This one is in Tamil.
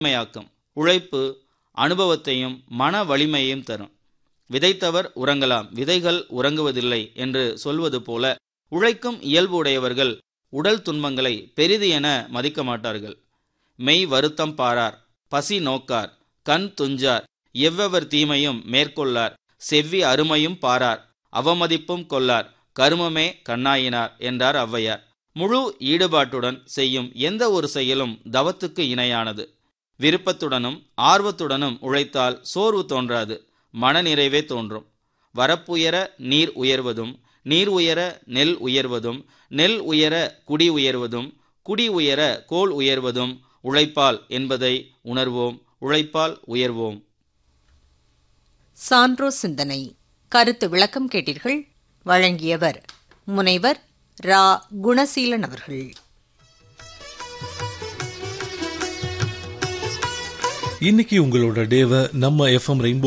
வலிமையாக்கும் உழைப்பு அனுபவத்தையும் மன வலிமையையும் தரும் விதைத்தவர் உறங்கலாம் விதைகள் உறங்குவதில்லை என்று சொல்வது போல உழைக்கும் இயல்பு உடையவர்கள் உடல் துன்பங்களை பெரிது என மதிக்க மாட்டார்கள் மெய் வருத்தம் பாரார் பசி நோக்கார் கண் துஞ்சார் எவ்வவர் தீமையும் மேற்கொள்ளார் செவ்வி அருமையும் பாரார் அவமதிப்பும் கொள்ளார் கருமமே கண்ணாயினார் என்றார் ஔவையார் முழு ஈடுபாட்டுடன் செய்யும் எந்த ஒரு செயலும் தவத்துக்கு இணையானது விருப்பத்துடனும் ஆர்வத்துடனும் உழைத்தால் சோர்வு தோன்றாது மனநிறைவே தோன்றும் வரப்புயர நீர் உயர்வதும் நீர் உயர நெல் உயர்வதும் நெல் உயர குடி உயர்வதும் குடி உயர கோல் உயர்வதும் உழைப்பால் என்பதை உணர்வோம் உழைப்பால் உயர்வோம் சான்றோ சிந்தனை கருத்து விளக்கம் கேட்டீர்கள் வழங்கியவர் முனைவர் ரா குணசீலன் அவர்கள் இன்னைக்கு உங்களோட டேவை நம்ம எஃப்எம் ரெயின்போ